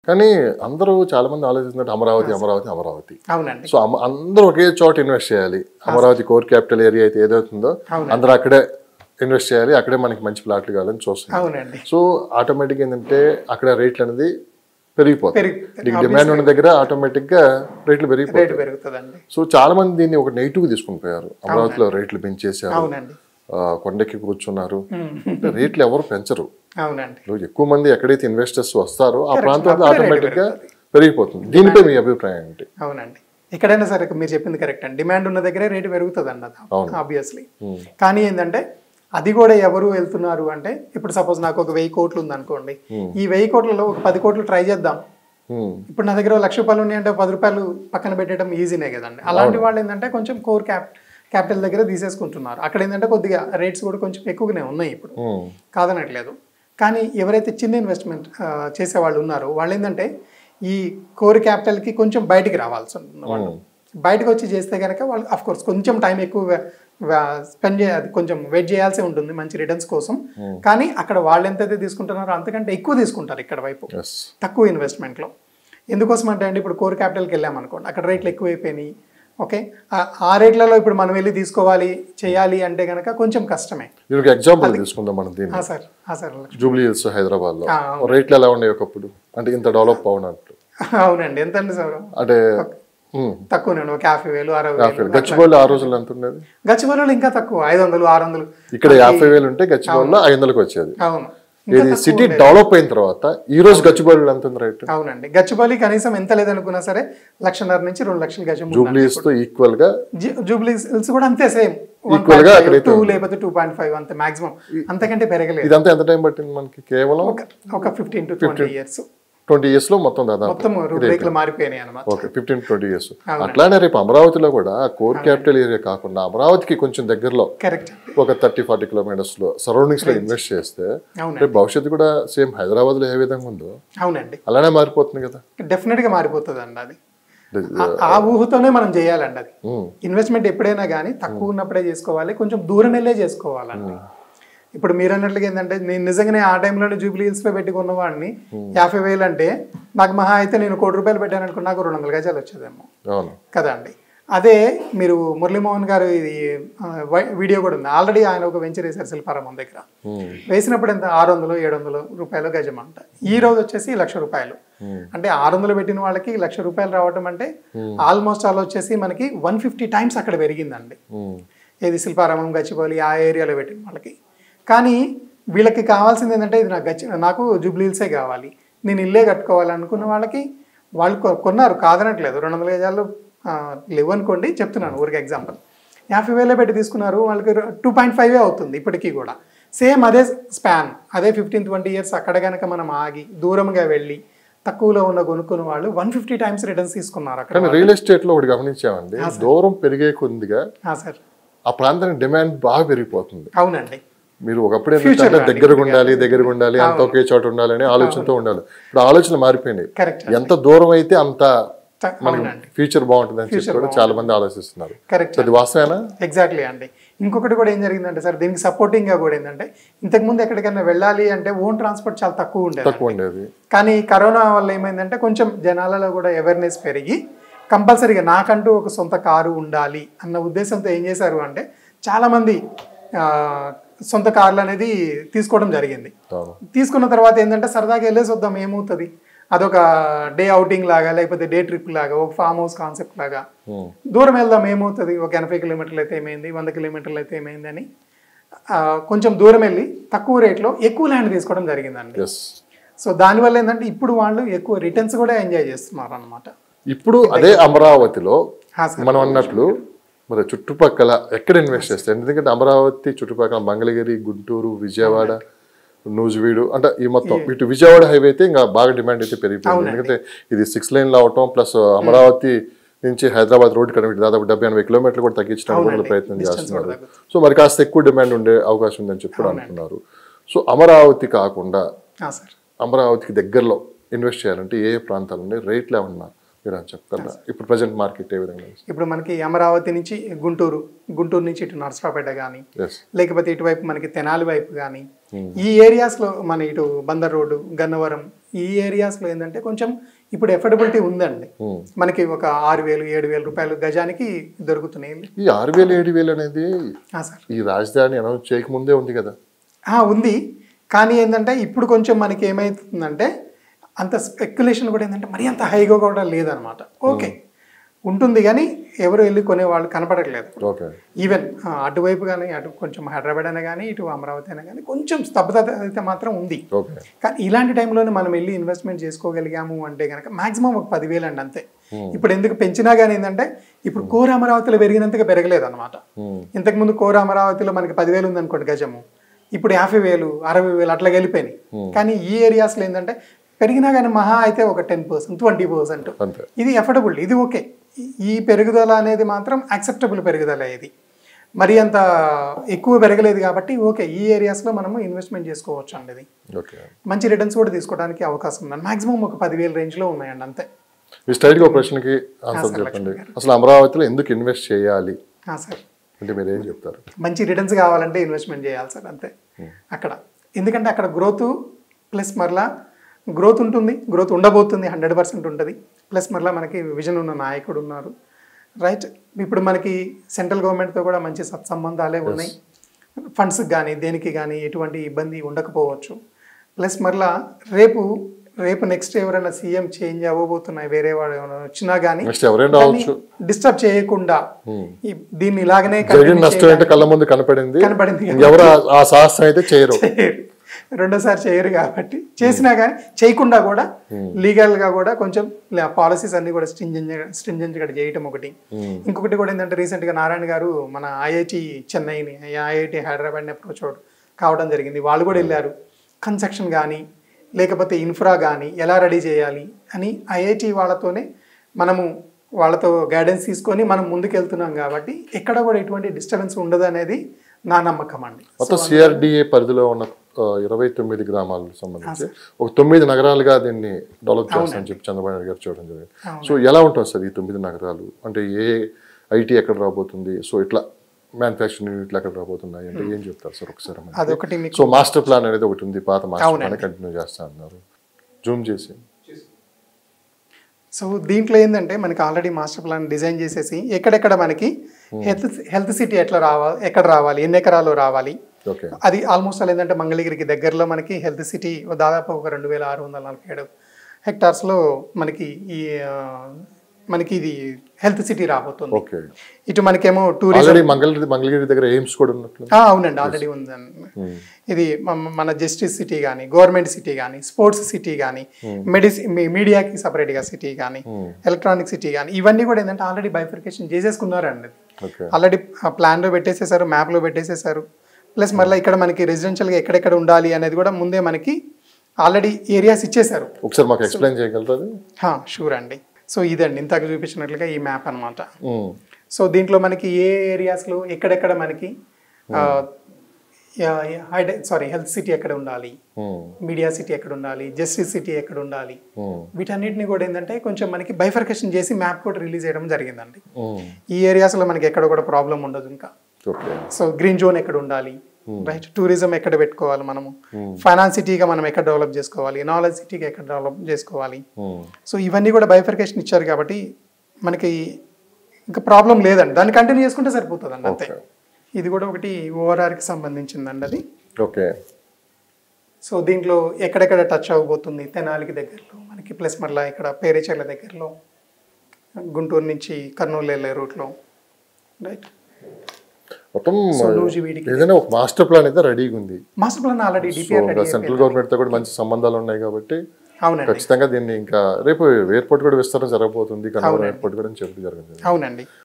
కానీ అందరూ చాలా మంది ఆలోచిస్తున్నట్టు అమరావతి అమరావతి అమరావతి అవునండి సో అమ- అందరూ ఒకే చోట ఇన్వెస్ట్ చేయాలి అమరావతి కోర్ క్యాపిటల్ ఏరియా అయితే ఏదవుతుందో అవునండి. అందరూ అక్కడే ఇన్వెస్ట్ చేయాలి అక్కడే మనకి మంచి ప్లాట్లు కావాలని చూస్తున్నాం అవునండి సో ఆటోమేటిక్ ఏంటంటే అక్కడ రేట్లు అనేది పెరిగిపోతాయి పెరిగి నీకు డిమాండ్ ఉన్న దగ్గర ఆటోమేటిక్ గా రేట్లు పెరిగిపోతాయి రేటు పెరుగుతుందండి సో చాలా మంది దీన్ని ఒక నెగిటివ్ తీసుకుని పోయారు అమరావతిలో రేట్లు పెంచేశారు అవునండి ఆ, కొండెక్కి కూర్చున్నారు అంటే రేట్లు ఎవరు పెంచరు అవునండి ఇప్పుడు ఎక్కువ మంది ఎక్కడైతే ఇన్వెస్టర్స్ వస్తారో ఆ ప్రాంతంలో అప్పుడే రేటు ఆటోమేటిక్ గా పెరిగిపోతుంది దీనిపై మీ అభిప్రాయం ఏంటి అవునండి ఎక్కడైనా సరే మీరు చెప్పింది కరెక్ట్ అండి డిమాండ్ ఉన్న దగ్గరే రేటు పెరుగుతుంది అండి అది ఆబ్వియస్లీ కానీ ఏంటంటే అది కూడా ఎవరు వెళ్తున్నారు అంటే ఇప్పుడు సపోజ్ నాకు ఒక వెయ్యి కోట్లు ఉంది అనుకోండి ఈ వెయ్యి కోట్లలో ఒక పది కోట్లు ట్రై చేద్దాం హ్మ్. ఇప్పుడు నా దగ్గర ఓ లక్ష రూపాయలు ఉన్నాయంటే పది రూపాయలు పక్కన పెట్టడం ఈజీనే కదండి అలాంటి వాళ్ళు ఏంటంటే కొంచెం కోర్ క్యాప్ క్యాపిటల్ దగ్గర తీసేసుకుంటున్నారు అక్కడ ఏంటంటే కొద్దిగా రేట్స్ కూడా కొంచెం ఎక్కువగానే ఉన్నాయి ఇప్పుడు హ్మ్. కాదనట్లేదు కానీ ఎవరైతే చిన్న ఇన్వెస్ట్మెంట్ చేసే వాళ్ళు ఉన్నారో వాళ్ళు ఏంటంటే ఈ కోర్ క్యాపిటల్కి కొంచెం బయటికి రావాల్సి ఉంటుంది వాళ్ళు బయటకు వచ్చి చేస్తే కనుక వాళ్ళు అఫ్ కోర్స్ కొంచెం టైం ఎక్కువ స్పెండ్ చే అది కొంచెం వెయిట్ చేయాల్సి ఉంటుంది మంచి రిటర్న్స్ కోసం కానీ అక్కడ వాళ్ళు ఎంతైతే తీసుకుంటున్నారో అంతకంటే ఎక్కువ తీసుకుంటారు ఇక్కడ వైపు Yes. తక్కువ ఇన్వెస్ట్మెంట్లో ఎందుకోసం అంటే అండి ఇప్పుడు కోర్ క్యాపిటల్కి వెళ్ళామనుకోండి అక్కడ రేట్లు ఎక్కువైపోయినాయి ఓకే ఆ- ఆ రేట్లలో ఇప్పుడు మనం వెళ్ళి తీసుకోవాలి చేయాలి అంటే కనుక కొంచెం కష్టమే ఇది ఒక ఎగ్జాంపుల్ తీసుకుందాం మనం దీన్ని ఆ సార్ ఆ సార్ జూబ్లీ హిల్స్ హైదరాబాద్ లో ఆ, రేట్లు ఎలా ఉన్నాయి ఒకప్పుడు అంటే ఇంత డెవలప్ అవునట్లు అవునండి ఎంత అండి సార్ అంటే హ్మ్. తక్కువనే ఒక యాభై వేలు అరవై వేలు గచ్చిబౌలి ఆ రోజుల్లో ఎంత ఉండేది గచ్చిబౌలిలో ఇంకా తక్కువ ఐదు వందలు ఆరు వందలు ఇక్కడ యాభై వేలు ఉంటే గచ్చిబౌలిలో ఐదు వందలకు వచ్చేది అవును ఇది సిటీ డెవలప్ అయిన తర్వాత ఈ రోజు గచ్చిబౌలిలో ఎంత ఉంది రేట్ అవునండి గచ్చిబౌలి కనీసం ఎంత లేదనుకున్నా సరే లక్షన్నర నుంచి రెండు లక్షల గజం ఉందండి. జూబ్లీ హిల్స్ తో ఈక్వల్ గా జూ- జూబ్లీ హిల్స్ కూడా అంతే సేమ్ Equal గా అక్కడైతే టూ లేకపోతే టూ పాయింట్ ఫైవ్ అంతే మాక్సిమం అంతకంటే పెరగలేదు ఇదంతా ఎంత టైం పట్టింది మనకి కేవలం ఒక fifteen to twenty years twenty years లో మొత్తం దాదాపు మొత్తం రూపురేఖలు మారిపోయినాయి అనమాట ఓకే ఫిఫ్టీన్ ట్వంటీ ఇయర్స్ అట్లానే రేపు అమరావతిలో కూడా కోర్ క్యాపిటల్ ఏరియా కాకుండా అమరావతికి కొంచెం దగ్గరలో కరెక్ట్ ఒక థర్టీ ఫార్టీ కిలోమీటర్స్ లో సరౌండింగ్స్ లో ఇన్వెస్ట్ చేస్తే అవునండి. రేపు భవిష్యత్తు కూడా సేమ్ హైదరాబాద్ లో ఏ విధంగా ఉందో అవునండి అలానే మారిపోతుంది కదా డెఫినెట్ గా మారిపోతుంది అండి అది ఆ- ఆ ఊహతోనే మనం చేయాలండి అది ఉమ్, ఇన్వెస్ట్మెంట్ ఎప్పుడైనా కానీ తక్కువ ఉన్నప్పుడే చేసుకోవాలి కొంచెం దూరం వెళ్ళే చేసుకోవాలండి ఇప్పుడు మీరు అన్నట్లుగా ఏంటంటే నేను నిజంగానే ఆ టైంలోనే జూబ్లీ హిల్స్ లో పెట్టుకున్న వాడిని యాభై వేలు అంటే నాకు మహా అయితే నేను కోటి రూపాయలు పెట్టాను అనుకున్నా నాకు రెండు వందల గజాలు వచ్చేదేమో అవును కదండి అదే మీరు మురళీమోహన్ గారు ఇది ఆ, వై- వీడియో కూడా ఉంది ఆల్రెడీ ఆయన ఒక వెంచర్ వేశారు శిల్పారామం దగ్గర ఉమ్, వేసినప్పుడు ఎంత ఆరు వందలు ఏడు వందలు రూపాయలు గజం అంట ఈ రోజు వచ్చేసి లక్ష రూపాయలు అంటే ఆరు వందలు పెట్టిన వాళ్ళకి లక్ష రూపాయలు రావటం అంటే ఆల్మోస్ట్ ఆల్ వచ్చేసి మనకి వన్ ఫిఫ్టీ టైమ్స్ అక్కడ పెరిగిందండి ఉమ్, ఏది శిల్పారామం గచ్చిబౌలి ఆ ఏరియాలో పెట్టిన వాళ్ళకి కానీ వీళ్ళకి కావాల్సింది ఏంటంటే ఇది నాకు గచ్చి నాకు జూబ్లీ హిల్సే కావాలి నేను ఇల్లే కట్టుకోవాలి అనుకున్న వాళ్ళకి వాళ్ళు కొ- కొన్నారు కాదనట్లేదు రెండు వందల గజాలు ఆ, లేవు అనుకోండి చెప్తున్నాను ఊరికి ఎగ్జాంపుల్ యాభై వేలే పెట్టి తీసుకున్నారు వాళ్ళకి టూ పాయింట్ ఫైవ్ అవుతుంది ఇప్పటికీ కూడా సేమ్ అదే స్పాన్ అదే ఫిఫ్టీన్ ట్వంటీ ఇయర్స్ అక్కడ కనుక మనం ఆగి దూరంగా వెళ్ళి తక్కువలో ఉన్న కొనుక్కున్న వాళ్ళు వన్ ఫిఫ్టీ టైమ్స్ రిటర్న్స్ తీసుకున్నారు అక్కడ కానీ రియల్ ఎస్టేట్ లో ఒకటి గమనించామండి దూరం పెరిగే కొద్దిగా ఆ, సార్ ఆ ప్రాంతానికి డిమాండ్ బాగా పెరిగిపోతుంది అవునండి మీరు ఒకప్పుడు ఏంటంటే దగ్గరగా ఉండాలి దగ్గరగా ఉండాలి అంత ఒకే చోట ఉండాలి అనే ఆలోచనతో ఉండాలి ఇప్పుడు ఆలోచనలు మారిపోయినాయి కరెక్ట్ ఎంత దూరం అయితే అంత త- మనకి అవునండి ఫ్యూచర్ బాగుంటుంది అని చెప్పి కూడా చాలా మంది ఆలోచిస్తున్నారు కరెక్ట్ సో అది వాస్తవేనా ఎగ్జాక్ట్లీ అండి ఇంకొకటి కూడా ఏం జరిగిందంటే సార్ దీనికి సపోర్టింగ్ గా కూడా ఏంటంటే ఇంతకుముందు ఎక్కడికైనా వెళ్ళాలి అంటే ఓన్ ట్రాన్స్పోర్ట్ చాలా తక్కువ ఉండేది తక్కువ ఉండేది కానీ కరోనా వల్ల ఏమైందంటే కొంచెం జనాలలో కూడా అవేర్నెస్ పెరిగి కంపల్సరీగా నాకంటూ ఒక సొంత కారు ఉండాలి అన్న ఉద్దేశంతో ఏం చేశారు అంటే చాలామంది ఆ, సొంత కార్లు అనేది తీసుకోవడం జరిగింది అవును తీసుకున్న తర్వాత ఏంటంటే సరదాగా వెళ్ళేసి వద్దాం ఏమవుతుంది అదొక డే అవుటింగ్ లాగా లేకపోతే డే ట్రిప్ లాగా ఒక ఫామ్ హౌస్ కాన్సెప్ట్ లాగా ఉమ్, దూరం వెళ్దాం ఏమవుతుంది ఒక ఎనభై కిలోమీటర్లు అయితే ఏమైంది వంద కిలోమీటర్లు అయితే ఏమైంది అని ఆ, కొంచెం దూరం వెళ్ళి తక్కువ రేట్లో ఎక్కువ ల్యాండ్ తీసుకోవడం జరిగిందండి ఎస్ సో దానివల్ల ఏంటంటే ఇప్పుడు వాళ్ళు ఎక్కువ రిటర్న్స్ కూడా ఎంజాయ్ చేస్తున్నారు అనమాట ఇప్పుడు అదే అమరావతిలో హా సార్ మనం అన్నట్లు మరి చుట్టుపక్కల ఎక్కడ ఇన్వెస్ట్ చేస్తారు ఎందుకంటే అమరావతి చుట్టుపక్కల మంగళగిరి గుంటూరు విజయవాడ నూజివీడు అంటే ఈ మొత్తం ఇటు విజయవాడ హైవే అయితే ఇంకా బాగా డిమాండ్ అయితే పెరిగిపోయింది ఎందుకంటే ఇది సిక్స్ లైన్లో అవటం ప్లస్ అమరావతి నుంచి హైదరాబాద్ రోడ్ కనెక్ట్ దాదాపు డెబ్బై ఎనభై కిలోమీటర్లు కూడా తగ్గించడానికి కూడా ప్రయత్నం చేస్తున్నారు సో మరి కాస్త ఎక్కువ డిమాండ్ ఉండే అవకాశం ఉందని చెప్పి కూడా అంటున్నారు సో అమరావతి కాకుండా హా సార్ అమరావతికి దగ్గరలో ఇన్వెస్ట్ చేయాలంటే ఏ ఏ ప్రాంతాలు ఉన్నాయి రేట్లు ఏమన్నా మీరు అని చెప్తారా ఇప్పుడు ప్రజెంట్ మార్కెట్ ఏ విధంగా ఇప్పుడు మనకి అమరావతి నుంచి గుంటూరు గుంటూరు నుంచి ఇటు నర్సరాపేట కానీ ఎస్ లేకపోతే ఇటువైపు మనకి తెనాలి వైపు కానీ ఈ ఏరియాస్లో మన ఇటు బందర్ రోడ్డు గన్నవరం ఈ ఏరియాస్లో ఏంటంటే కొంచెం ఇప్పుడు ఎఫర్డబిలిటీ ఉందండి ఉమ్. మనకి ఒక ఆరు వేలు ఏడు వేలు రూపాయలు గజానికి దొరుకుతున్నాయి ఈ ఆరు వేలు ఏడు వేలు అనేది ఆ, సార్ ఈ రాజధాని అనౌన్స్ చేయకముందే ఉంది కదా ఆ, ఉంది కానీ ఏంటంటే ఇప్పుడు కొంచెం మనకి ఏమవుతుందంటే అంత స్పెక్యులేషన్ కూడా ఏంటంటే మరీ అంత హైగా కూడా లేదనమాట ఓకే ఉంటుంది కానీ ఎవరు వెళ్ళి కొనేవాళ్ళు కనపడట్లేదు ఓకే ఈవెన్ ఆ, అటువైపు కానీ అటు కొంచెం హైదరాబాద్ అయినా కానీ ఇటు అమరావతి అయినా కానీ కొంచెం స్తబ్దత అయితే మాత్రం ఉంది ఓకే కానీ ఇలాంటి టైంలోనే మనం వెళ్ళి ఇన్వెస్ట్మెంట్ చేసుకోగలిగాము అంటే కనుక మాక్సిమం ఒక పదివేలు అండి అంతే ఇప్పుడు ఎందుకు పెంచినా కానీ ఏంటంటే ఇప్పుడు కోర అమరావతిలో పెరిగినంతగా పెరగలేదు అనమాట ఉమ్. ఇంతకుముందు కోర అమరావతిలో మనకి పదివేలు ఉందనుకోండి గజము ఇప్పుడు యాభై వేలు అరవై వేలు అట్లా వెళ్ళిపోయినాయి కానీ ఈ ఏరియాస్లో ఏంటంటే పెరిగినా కానీ మహా అయితే ఒక టెన్ పర్సెంట్ ట్వంటీ పర్సెంట్ అంతే ఇది ఎఫర్డబుల్ ఇది ఓకే ఈ- ఈ పెరుగుదల అనేది మాత్రం యాక్సెప్టబుల్ పెరుగుదల ఇది మరి అంత ఎక్కువ పెరగలేదు కాబట్టి ఓకే ఈ ఏరియాస్లో మనము ఇన్వెస్ట్మెంట్ చేసుకోవచ్చు అండి ఇది ఓకే మంచి రిటర్న్స్ కూడా తీసుకోవడానికి అవకాశం ఉందండి మాక్సిమం ఒక పదివేల రేంజ్లో ఉన్నాయండి అంతే మీ స్ట్రైట్గా ఒక ప్రశ్నకి ఆన్సర్ చెప్పండి అసలు అమరావతిలో ఎందుకు ఇన్వెస్ట్ చేయాలి ఆ, సార్ అంటే మీరు ఏం చెప్తారు మంచి రిటర్న్స్ కావాలంటే ఇన్వెస్ట్మెంట్ చేయాలి సార్ అంతే అక్కడ ఎందుకంటే అక్కడ గ్రోత్ ప్లస్ మరలా గ్రోత్ ఉంటుంది గ్రోత్ ఉండబోతుంది హండ్రెడ్ పర్సెంట్ ఉంటుంది ప్లస్ మరలా మనకి విజన్ ఉన్న నాయకుడు ఉన్నారు రైట్ ఇప్పుడు మనకి సెంట్రల్ గవర్నమెంట్తో కూడా మంచి సత్సంబంధాలే ఉన్నాయి ఫండ్స్కి కానీ దేనికి కానీ ఎటువంటి ఇబ్బంది ఉండకపోవచ్చు ప్లస్ మరలా రేపు రేపు నెక్స్ట్ ఎవరైనా సీఎం చేంజ్ అవ్వబోతున్నాయి వేరే వాడు ఎవరైనా వచ్చినా కానీ నెక్స్ట్ ఎవరైనా రావచ్చు డిస్టర్బ్ చేయకుండా ఈ- దీన్ని ఇలాగనే జరిగిన continue నష్టం ఏంటో కళ్ళ ముందు కనపడింది కనపడింది ఎవరు ఆ- ఆ సాహసం అయితే చేయరు చేయరు రెండోసారి చేయరు కాబట్టి చేసినా కానీ చేయకుండా కూడా లీగల్ గా కూడా కొంచెం పాలసీస్ అన్ని కూడా స్ట్రింజెంట్ స్ట్రింజెంట్ గా చేయటం ఒకటి ఇంకొకటి కూడా ఏంటంటే రీసెంట్ గా నారాయణ గారు మన ఐఐటి చెన్నైని ఐఐటి హైదరాబాద్ని అప్రోచ్ కావడం జరిగింది వాళ్ళు కూడా వెళ్ళారు కన్స్ట్రక్షన్ కానీ లేకపోతే ఇన్ఫ్రా కానీ ఎలా రెడీ చేయాలి అని ఐఐటి వాళ్ళతోనే మనము వాళ్ళతో గైడెన్స్ తీసుకొని మనం ముందుకెళ్తున్నాం కాబట్టి ఎక్కడ కూడా ఎటువంటి డిస్టర్బెన్స్ ఉండదు అనేది నా నమ్మకం అండి మొత్తం సిఆర్డిఏ పరిధిలో ఉన్న ఆ, ఇరవై తొమ్మిది గ్రామాలకు సంబంధించి ఒక తొమ్మిది నగరాలుగా దీన్ని డెవలప్ చేస్తామని చెప్పి చంద్రబాబు నాయుడు గారు చూడడం జరిగింది సో ఎలా ఉంటుంది సార్ ఈ తొమ్మిది నగరాలు అంటే ఏ ఐటీ ఎక్కడ రాబోతుంది సో ఇట్లా మ్యానుఫ్యాక్చరింగ్ యూనిట్లు ఎక్కడ రాబోతున్నాయి అంటే ఏం చెప్తారు సార్ ఒకసారి మనకి? అదొకటి మీకు సో మాస్టర్ ప్లాన్ అనేది ఒకటి ఉంది పాత మాస్టర్ ప్లాన్ కంటిన్యూ చేస్తా అన్నారు జూమ్ చేసి సో దీంట్లో ఏంటంటే మనకి ఆల్రెడీ మాస్టర్ ప్లాన్ డిజైన్ చేసేసి ఎక్కడెక్కడ మనకి హెల్త్ హెల్త్ సిటీ ఎట్లా రావాలి ఎక్కడ రావాలి ఎన్ని ఎకరాలు రావాలి ఓకే అది ఆల్మోస్ట్ అలా ఏంటంటే మంగళగిరికి దగ్గరలో మనకి హెల్త్ సిటీ దాదాపు ఒక రెండు వేల ఆరు వందల నలభై ఏడు హెక్టార్స్లో మనకి ఈ ఆ, మనకి ఇది హెల్త్ సిటీ రాబోతుంది ఓకే ఇటు మనకేమో టూరిజం ఆల్రెడీ మంగళగిరి మంగళగిరి దగ్గర ఎయిమ్స్ కూడా ఉన్నట్లు ఆ, అవునండి ఆల్రెడీ ఉందండి ఇది మ- మన జస్టిస్ సిటీ కానీ గవర్నమెంట్ సిటీ కానీ స్పోర్ట్స్ సిటీ కానీ మెడిసి మీడియాకి సపరేట్గా సిటీ కానీ ఎలక్ట్రానిక్ సిటీ కానీ ఇవన్నీ కూడా ఏంటంటే ఆల్రెడీ బైఫర్కేషన్ చేసేసుకున్నారండి ఓకే ఆల్రెడీ ప్లాన్లో పెట్టేసేసారు మ్యాప్లో పెట్టేసేసారు ప్లస్ మళ్ళీ ఇక్కడ మనకి రెసిడెన్షియల్గా ఎక్కడెక్కడ ఉండాలి అనేది కూడా ముందే మనకి ఆల్రెడీ ఏరియాస్ ఇచ్చేసారు ఒకసారి మాకు ఎక్స్ప్లెయిన్ చేయగలుగుతారు షూర్ అండి సో ఇదండి ఇంతకు చూపించినట్లుగా ఈ మ్యాప్ అన్నమాట సో దీంట్లో మనకి ఏ ఏరియాస్లో ఎక్కడెక్కడ మనకి సారీ హెల్త్ సిటీ ఎక్కడ ఉండాలి మీడియా సిటీ ఎక్కడ ఉండాలి జస్టిస్ సిటీ ఎక్కడ ఉండాలి వీటన్నిటిని కూడా ఏంటంటే కొంచెం మనకి బైఫర్కేషన్ చేసి మ్యాప్ కూడా రిలీజ్ చేయడం జరిగిందండి ఈ ఏరియాస్లో మనకి ఎక్కడ కూడా ప్రాబ్లం ఉండదు ఇంకా ఓకే సో గ్రీన్ జోన్ ఎక్కడ ఉండాలి రైట్ టూరిజం ఎక్కడ పెట్టుకోవాలి మనము ఫైనాన్స్ సిటీగా మనం ఎక్కడ డెవలప్ చేసుకోవాలి నాలెడ్జ్ సిటీగా ఎక్కడ డెవలప్ చేసుకోవాలి సో ఇవన్నీ కూడా బైఫర్కేషన్ ఇచ్చారు కాబట్టి మనకి ఇంకా ప్రాబ్లం లేదండి దాన్ని కంటిన్యూ చేసుకుంటే సరిపోతుందండి అంతే ఇది కూడా ఒకటి ఓఆర్ఆర్కి సంబంధించిందండి అది ఓకే సో దీంట్లో ఎక్కడెక్కడ టచ్ అవ్వబోతుంది తెనాలికి దగ్గరలో మనకి ప్లస్ మళ్ళీ ఇక్కడ పేరేచర్ల దగ్గరలో గుంటూరు నుంచి కర్నూలు వెళ్ళే రూట్లో రైట్ మొత్తం సో నూజివీడికి ఏదైనా ఒక మాస్టర్ ప్లాన్ అయితే రెడీగా ఉంది master plan already so DPR ready central government తో కూడా మంచి సంబంధాలు ఉన్నాయి కాబట్టి అవునండి ఖచ్చితంగా దీన్ని ఇంకా రేపు ఎయిర్పోర్ట్ కూడా విస్తరణ జరగబోతుంది కన్నవరం ఎయిర్పోర్ట్ కూడా అని చెప్పి జరగదు అవునండి